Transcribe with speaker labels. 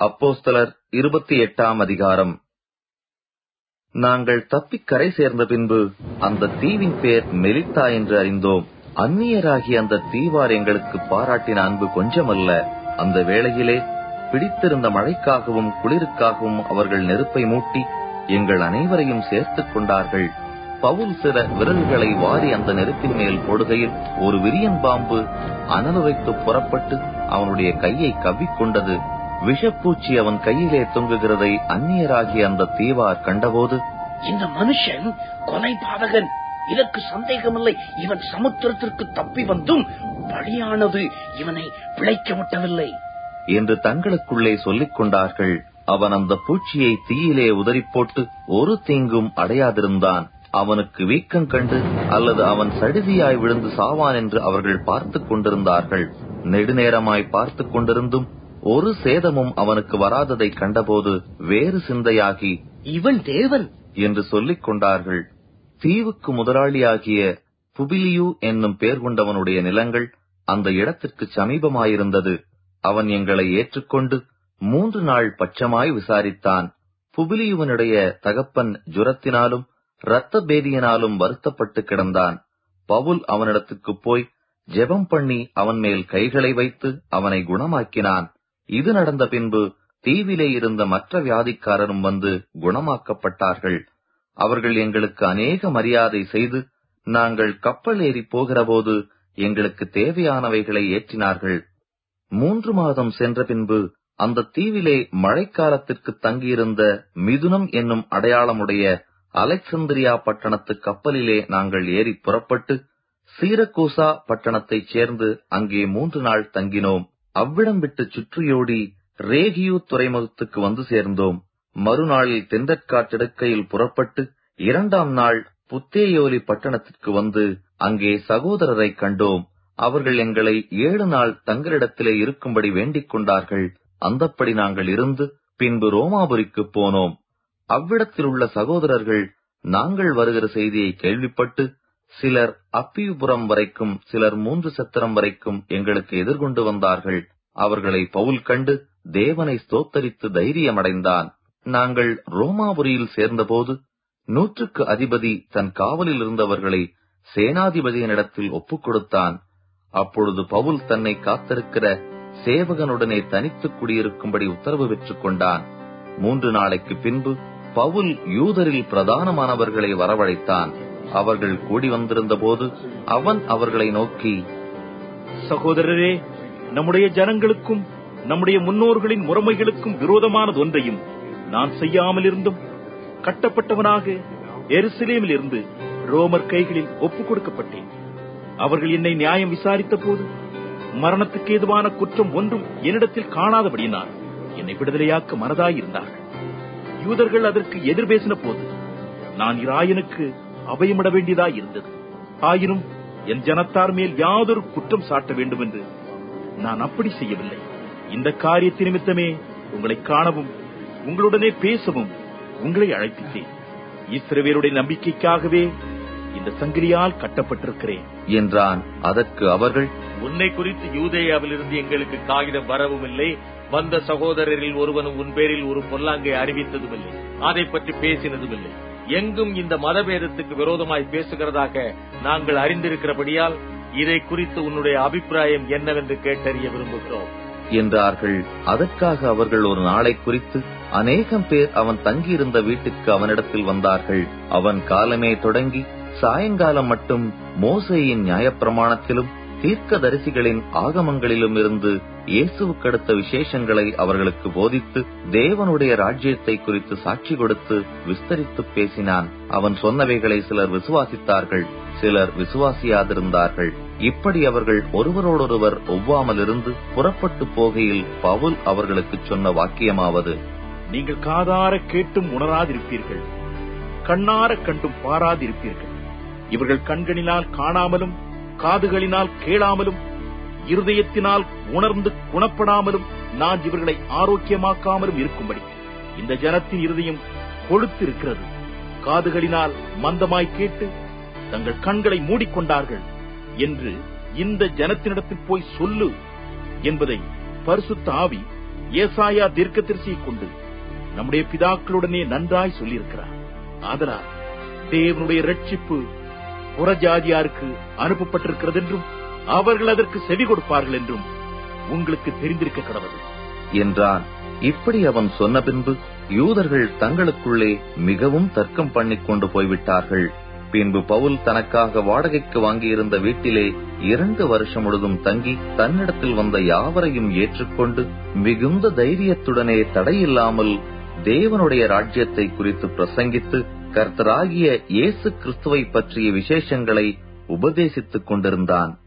Speaker 1: அப்போஸ்தலர் இருபத்தி எட்டாம் அதிகாரம் நாங்கள் தப்பிக் கரை சேர்ந்த பின்பு அந்த தீவின் பேர் மெலித்தா என்று அறிந்தோம் அந்நியராகிய அந்த தீவார் எங்களுக்கு பாராட்டின அன்பு கொஞ்சமல்ல அந்த வேளையிலே பிடித்திருந்த மழைக்காகவும் குளிருக்காகவும் அவர்கள் நெருப்பை மூட்டி எங்கள் அனைவரையும் சேர்த்துக் கொண்டார்கள் பவுல் சில விரல்களை வாரி அந்த நெருப்பின் மேல் போடுகையில் ஒரு விரியன் பாம்பு அனலுரைத்து புறப்பட்டு அவனுடைய கையை கவ்விக்கொண்டது விஷப்பூச்சி அவன் கையிலே தொங்குகிறதை அந்நியராகிய அந்த தீவார் கண்டபோது
Speaker 2: இந்த மனுஷன் கொலை பாதகன் இதற்கு சந்தேகமில்லை இவன் சமுத்திரத்திற்கு தப்பி வந்தும் பலியானது இவனை பிழைக்க விட்டவில்லை
Speaker 1: என்று தங்களுக்குள்ளே சொல்லிக் கொண்டார்கள் அவன் அந்த பூச்சியை தீயிலே உதறிப் போட்டு ஒரு தீங்கும் அடையாதிருந்தான் அவனுக்கு வீக்கம் கண்டு அல்லது அவன் சடுதியாய் விழுந்து சாவான் என்று அவர்கள் பார்த்துக் கொண்டிருந்தார்கள் நெடுநேரமாய் பார்த்துக் கொண்டிருந்தும் ஒரு சேதமும் அவனுக்கு வராததை கண்டபோது வேறு சிந்தையாகி
Speaker 2: இவன் தேவன்
Speaker 1: என்று சொல்லிக் கொண்டார்கள் தீவுக்கு முதலாளியாகிய புபிலியு என்னும் பேர் கொண்டவனுடைய நிலங்கள் அந்த இடத்திற்கு சமீபமாயிருந்தது அவன் எங்களை ஏற்றுக்கொண்டு மூன்று நாள் பட்சமாய் விசாரித்தான் புபிலியுவனுடைய தகப்பன் ஜுரத்தினாலும் இரத்த பேதியினாலும் வருத்தப்பட்டு கிடந்தான் பவுல் அவனிடத்துக்கு போய் ஜெபம் பண்ணி அவன் மேல் கைகளை வைத்து அவனை குணமாக்கினான் இது நடந்த பின்பு தீவிலே இருந்த மற்ற வியாதிக்காரரும் வந்து குணமாக்கப்பட்டார்கள் அவர்கள் எங்களுக்கு அநேக மரியாதை செய்து நாங்கள் கப்பல் ஏறி போகிறபோது எங்களுக்கு தேவையானவைகளை ஏற்றினார்கள் மூன்று மாதம் சென்ற பின்பு அந்த தீவிலே மழைக்காலத்திற்கு தங்கியிருந்த மிதுனம் என்னும் அடையாளமுடைய அலெக்சந்திரியா பட்டணத்து கப்பலிலே நாங்கள் ஏறி புறப்பட்டு சீரகோசா பட்டணத்தைச் சேர்ந்து அங்கே மூன்று நாள் தங்கினோம் அவ்விடம் விட்டு சுற்றியோடி ரேகியூ துறைமுகத்துக்கு வந்து சேர்ந்தோம் மறுநாளில் தென்றற்காற்றெடுக்கையில் புறப்பட்டு இரண்டாம் நாள் புத்தேயோலி பட்டணத்திற்கு வந்து அங்கே சகோதரரை கண்டோம் அவர்கள் எங்களை ஏழு நாள் தங்களிடத்திலே இருக்கும்படி வேண்டிக் கொண்டார்கள் அந்தப்படி நாங்கள் இருந்து பின்பு ரோமாபுரிக்கு போனோம் அவ்விடத்தில் உள்ள சகோதரர்கள் நாங்கள் வருகிற செய்தியை கேள்விப்பட்டு சிலர் அப்பியுபுரம் வரைக்கும் சிலர் மூன்று சத்திரம் வரைக்கும் எங்களுக்கு எதிர்கொண்டு வந்தார்கள் அவர்களை பவுல் கண்டு தேவனை ஸ்தோத்தரித்து தைரியமடைந்தான் நாங்கள் ரோமாபுரியில் சேர்ந்தபோது நூற்றுக்கு அதிபதி தன் காவலில் இருந்தவர்களை சேனாதிபதியினிடத்தில் ஒப்புக் கொடுத்தான் அப்பொழுது பவுல் தன்னை காத்திருக்கிற சேவகனுடனே தனித்து குடியிருக்கும்படி உத்தரவு பெற்றுக் கொண்டான் மூன்று நாளைக்கு பின்பு பவுல் யூதரில் பிரதானமானவர்களை வரவழைத்தான் அவர்கள் கூடி வந்திருந்த போது அவன் அவர்களை நோக்கி
Speaker 3: சகோதரரே நம்முடைய ஜனங்களுக்கும் நம்முடைய முன்னோர்களின் முறைமைகளுக்கும் விரோதமானது ஒன்றையும் நான் செய்யாமல் இருந்தும் கட்டப்பட்டவனாக எருசலேமில் இருந்து ரோமர் கைகளில் ஒப்புக் கொடுக்கப்பட்டேன் அவர்கள் என்னை நியாயம் விசாரித்த போது மரணத்துக்கு ஏதுவான குற்றம் ஒன்றும் என்னிடத்தில் காணாதபடியினால் என்னை விடுதலையாக்க மனதாயிருந்தார்கள் யூதர்கள் அதற்கு எதிர் பேசின போது நான் இராயனுக்கு அபயமிட வேண்டியதாய் இருந்தது ஆயினும் என் ஜனத்தார் மேல் யாதொரு குற்றம் சாட்ட வேண்டும் என்று நான் அப்படி செய்யவில்லை இந்த காரியத்தின் நிமித்தமே உங்களை காணவும் உங்களுடனே பேசவும் உங்களை அழைப்பித்தேன் இஸ்ரவேலுடைய நம்பிக்கைக்காகவே இந்த சங்கிலியால் கட்டப்பட்டிருக்கிறேன்
Speaker 1: என்றான் அதற்கு அவர்கள்
Speaker 4: உன்னை குறித்து யூதேயாவிலிருந்து எங்களுக்கு காகிதம் வரவும் இல்லை வந்த சகோதரரில் ஒருவனும் உன் பேரில் ஒரு பொல்லாங்கை அறிவித்ததும் இல்லை அதை பற்றி பேசினதும் இல்லை எங்கும் இந்த மதபேதத்துக்கு விரோதமாய் பேசுகிறதாக நாங்கள் அறிந்திருக்கிறபடியால் இதை குறித்து உன்னுடைய அபிப்பிராயம் என்னவென்று கேட்டறிய விரும்புகிறோம்
Speaker 1: என்றார்கள் அதற்காக அவர்கள் ஒரு நாளை குறித்து அநேகம் பேர் அவன் தங்கியிருந்த வீட்டுக்கு அவனிடத்தில் வந்தார்கள் அவன் காலமே தொடங்கி சாயங்காலம் மட்டும் மோசையின் நியாயப்பிரமாணத்திலும் தீர்க்கதரிசிகளின் ஆகமங்களிலும் இருந்து இயேசுவுக்கடுத்த விசேஷங்களை அவர்களுக்கு போதித்து தேவனுடைய ராஜ்யத்தை குறித்து சாட்சி கொடுத்து விஸ்தரித்து பேசினான் அவன் சொன்னவைகளை சிலர் விசுவாசித்தார்கள் சிலர் விசுவாசியாதிருந்தார்கள் இப்படி அவர்கள் ஒருவரோடொருவர் ஒவ்வாமல் இருந்து புறப்பட்டு போகையில் பவுல் அவர்களுக்கு சொன்ன வாக்கியமாவது
Speaker 3: நீங்கள் காதார கேட்டும் உணராதிருப்பீர்கள் கண்ணார கண்டும் பாராதிருப்பீர்கள் இவர்கள் கண்களினால் காணாமலும் காதுகளினால் கேளாமலும் இருதயத்தினால் உணர்ந்து குணப்படாமலும் நான் இவர்களை ஆரோக்கியமாக்காமலும் இருக்கும்படி இந்த ஜனத்தின் இருதயம் கொழுத்திருக்கிறது காதுகளினால் மந்தமாய் கேட்டு தங்கள் கண்களை மூடிக்கொண்டார்கள் என்று இந்த ஜனத்தினிடத்தில் போய் சொல்லு என்பதை பரிசுத்த ஆவி ஏசாயா தீர்க்கதரிசியை கொண்டு நம்முடைய பிதாக்களுடனே நன்றாய் சொல்லியிருக்கிறார் ஆதலால் தேவனுடைய ரட்சிப்பு புறஜாதியாருக்கு அனுப்பப்பட்டிருக்கிறது என்றும் அவர்கள் அதற்கு செவி கொடுப்பார்கள் என்றும் உங்களுக்கு தெரிந்திருக்க கடவுள்
Speaker 1: என்றான் இப்படி அவன் சொன்ன பின்பு யூதர்கள் தங்களுக்குள்ளே மிகவும் தர்க்கம் பண்ணிக் கொண்டு போய்விட்டார்கள் பின்பு பவுல் தனக்காக வாடகைக்கு வாங்கியிருந்த வீட்டிலே இரண்டு வருஷம் முழுதும் தங்கி தன்னிடத்தில் வந்த யாவரையும் ஏற்றுக்கொண்டு மிகுந்த தைரியத்துடனே தடையில்லாமல் தேவனுடைய ராஜ்யத்தை குறித்து பிரசங்கித்து கர்த்தராகிய இயேசு கிறிஸ்துவை பற்றிய விசேஷங்களை உபதேசித்துக் கொண்டிருந்தான்